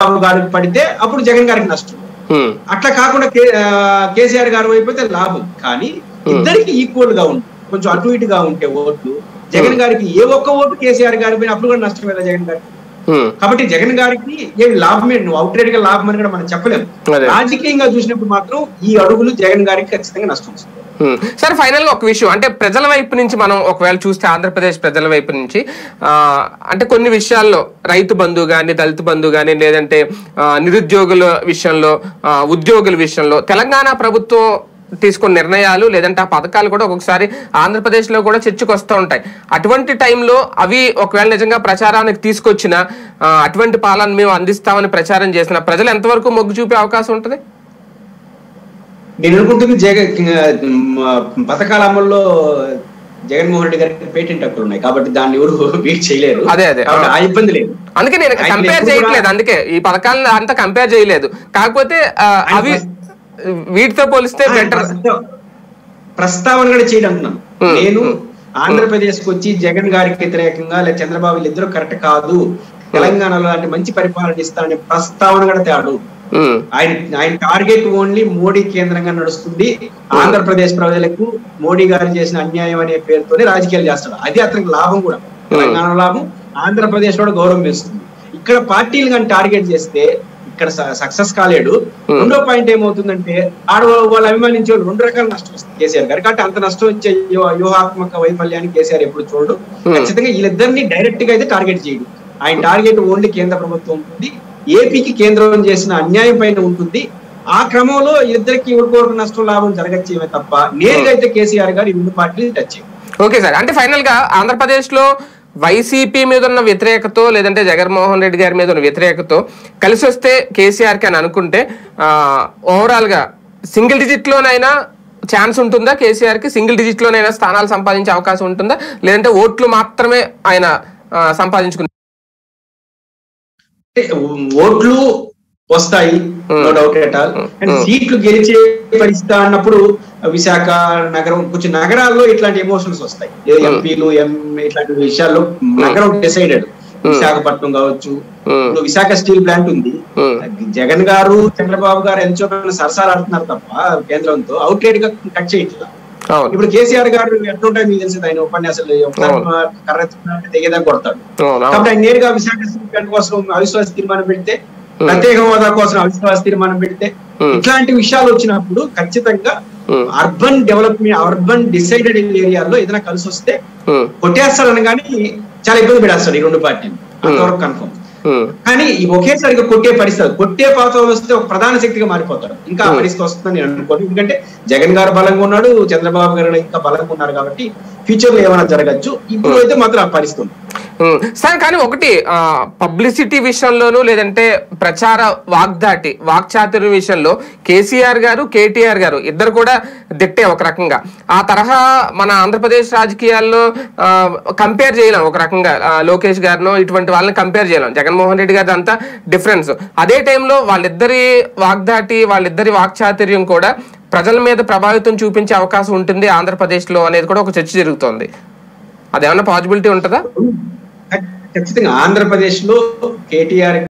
చంద్రబాబు గారికి పడితే అప్పుడు జగన్ గారికి నష్టం ఉమ్, అట్లా కాకుండా కే- ఆ, కేసీఆర్ గారు అయిపోతే లాభం కానీ ఇద్దరికి ఈక్వల్ గా ఉంటుంది కొంచెం అటు ఇటుగా ఉంటే ఓట్లు జగన్ గారికి ఏ ఒక్క ఓటు కేసీఆర్ గారి పైన అప్పుడు కూడా నష్టం కదా జగన్ గారికి ఉమ్, కాబట్టి జగన్ గారికి ఏమి లాభమే నువ్వు అవుట్రేట్ గా లాభం అని కూడా మనం చెప్పలేము అదే. రాజకీయంగా చూసినప్పుడు మాత్రం ఈ అడుగులు జగన్ గారికి ఖచ్చితంగా నష్టం వస్తుంది ఉమ్. సరే ఫైనల్ గా ఒక విషయం అంటే ప్రజల వైపు నుంచి మనం ఒకవేళ చూస్తే ఆంధ్రప్రదేశ్ ప్రజల వైపు నుంచి ఆ, అంటే కొన్ని విషయాల్లో రైతు బంధు కానీ దళిత బంధు కానీ లేదంటే ఆ, నిరుద్యోగుల విషయంలో ఆ, ఉద్యోగుల విషయంలో తెలంగాణ ప్రభుత్వం తీసుకున్న నిర్ణయాలు లేదంటే ఆ పథకాలు కూడా ఒక్కొక్కసారి ఆంధ్రప్రదేశ్ లో కూడా చర్చకు వస్తూ ఉంటాయి అటువంటి టైంలో అవి ఒకవేళ నిజంగా ప్రచారానికి తీసుకొచ్చిన ఆ, అటువంటి పాలన మేము అందిస్తామని ప్రచారం చేసిన ప్రజలు ఎంతవరకు మొగ్గు చూపే అవకాశం ఉంటుంది నేను అనుకుంటుంది జగన్ పథకాల అమల్లో జగన్మోహన్ రెడ్డి గారికి పేటెంట్ హక్కులు ఉన్నాయి కాబట్టి దాన్ని ఎవరు బీట్ చేయలేరు అదే, అదే. కాబట్టి ఆ ఇబ్బంది లేదు అందుకే నేను ఆయన కంపేర్ ఎప్పుడు చేయట్లేదు కూడా- అందుకే ఈ పథకాలను అంతా కంపేర్ చేయలేదు కాకపోతే ఆ, ఆయన అవి ఫస్ట్- వీటితో పోలిస్తే ఆయన బెటర్ ప్రస్తా- ప్రస్తావన కూడా చేయడం అంటున్నాను Hmm. నేను ఆంధ్రప్రదేశ్ కు వచ్చి జగన్ గారికి వ్యతిరేకంగా లేదా చంద్రబాబు వీళ్ళిద్దరూ కరెక్ట్ కాదు తెలంగాణలో లాంటి మంచి పరిపాలన ఇస్తాననే ప్రస్తావన కూడా తేడు ఆయన ఆయన టార్గెట్ ఓన్లీ మోడీ కేంద్రంగా నడుస్తుంది ఆంధ్రప్రదేశ్ ప్రజలకు మోడీ గారు చేసిన అన్యాయం అనే పేరుతోనే రాజకీయాలు చేస్తాడు అది అతనికి లాభం కూడా తెలంగాణ లాభం ఆంధ్రప్రదేశ్ కూడా గౌరవం వేస్తుంది ఇక్కడ పార్టీలు కానీ టార్గెట్ చేస్తే ఇక్కడ సక్సెస్ కాలేడు రెండో పాయింట్ ఏమవుతుందంటే ఆడ వాళ్ళు అభిమానించే వాళ్ళు రెండు రకాల నష్టం వస్తుంది కేసీఆర్ గారు కాబట్టి అంత నష్టం వచ్చే వ్యూహ- వ్యూహాత్మక వైఫల్యాన్ని కేసీఆర్ ఎప్పుడు చూడడు ఖచ్చితంగా వీళ్ళిద్దరిని డైరెక్ట్ గా అయితే టార్గెట్ చేయడు ఆయన టార్గెట్ ఓన్లీ కేంద్ర ప్రభుత్వం ఉంటుంది ఏపీకి కేంద్రం చేసిన అన్యాయం పైన ఉంటుంది ఆ క్రమంలో ఇద్దరికి ఊరుకోవడం నష్టం లాభం జరగచ్చేమే తప్ప నేరుగా అయితే కేసీఆర్ గారు ఈ రెండు పార్టీలు టచ్ చేయరు. ఓకే సార్ అంటే ఫైనల్ గా ఆంధ్రప్రదేశ్ లో వైసీపీ మీద ఉన్న వ్యతిరేకతో లేదంటే జగన్మోహన్ రెడ్డి గారి మీద ఉన్న వ్యతిరేకతో కలిసి వస్తే కేసీఆర్ కి అని అనుకుంటే ఓవరాల్ గా సింగిల్ డిజిట్ లోనైనా ఛాన్స్ ఉంటుందా కేసీఆర్ కి సింగిల్ డిజిట్ లోనైనా స్థానాలు సంపాదించే అవకాశం ఉంటుందా లేదంటే ఓట్లు మాత్రమే ఆయన ఆ, సంపాదించుకునే అంటే ఓట్లు వస్తాయి no doubt at all and సీట్లు గెలిచే పరిస్థితి అన్నప్పుడు విశాఖ నగరం కొంచెం నగరాల్లో ఇట్లాంటి ఎమోషన్స్ వస్తాయి ఎంపీలు ఎం ఇట్లాంటి విషయాల్లో నగరం డిసైడెడ్ విశాఖపట్నం కావచ్చు ఇప్పుడు విశాఖ స్టీల్ ప్లాంట్ ఉంది జగన్ గారు చంద్రబాబు గారు ఎంతో సరసాలు ఆడుతున్నారు తప్ప కేంద్రంతో అవుట్లెట్ గా కట్ చేయట్లేదు అవును ఇప్పుడు కేసీఆర్ గారు ఎట్లుంటాయి మీకు తెలిసింది ఆయన ఉపన్యాసాలు ఒకసారి కర్ర ఎత్తుకున్నారంటే తెగేదా కొడతాడు అవును అవును కాబట్టి ఆయన నేరుగా విశాఖ స్టీల్ ప్లాంట్ కోసం అవిశ్వాస తీర్మానం పెడితే ప్రత్యేక హోదా కోసం అవిశ్వాస తీర్మానం పెడితే ఇట్లాంటి విషయాలు వచ్చినప్పుడు ఖచ్చితంగా అర్బన్ డెవలప్మెంట్ అర్బన్ డిసైడెడ్ ఏరియాల్లో ఏదైనా కలిసి వస్తే ఉమ్, కొట్టేస్తాడు అనగానే చాలా ఇబ్బంది పెడేస్తాడు ఈ రెండు పార్టీలు అంతవరకు కన్ఫర్మ్ ఉమ్, కానీ ఈ ఒకేసారిగా కొట్టే పరిస్థితి కొట్టే పాత్ర వస్తే ఒక ప్రధాన శక్తిగా మారిపోతాడు ఇంకా ఆ పరిస్థితి వస్తుందని నేను అనుకోను ఎందుకంటే జగన్ గారు బలంగా ఉన్నాడు చంద్రబాబు గారు ఇంకా బలంగా ఉన్నారు కాబట్టి ఫ్యూచర్ లో ఏమైనా జరగచ్చు ఇప్పుడు అయితే మాత్రం ఆ పరిస్థితి ఉంది ఉమ్. సార్ కానీ ఒకటి పబ్లిసిటీ విషయంలోనూ లేదంటే ప్రచార వాగ్దాటి వాక్చాతుర్యం విషయంలో కేసీఆర్ గారు కేటీఆర్ గారు ఇద్దరు కూడా దిట్టే ఒక రకంగా ఆ తరహా మన ఆంధ్రప్రదేశ్ రాజకీయాల్లో కంపేర్ చేయలేం ఒక రకంగా ఆ, లోకేష్ గారినో ఇటువంటి వాళ్ళని కంపేర్ చేయలేం జగన్మోహన్ రెడ్డి గారి అంతా డిఫరెన్స్ అదే టైంలో వాళ్ళిద్దరి వాగ్దాటి వాళ్ళిద్దరి వాక్చాతుర్యం కూడా ప్రజల మీద ప్రభావితం చూపించే అవకాశం ఉంటుంది ఆంధ్రప్రదేశ్లో అనేది కూడా ఒక చర్చ జరుగుతోంది అదేమన్నా పాసిబిలిటీ ఉంటుందా ఖచ్చితంగా ఆంధ్రప్రదేశ్ లో కేటీఆర్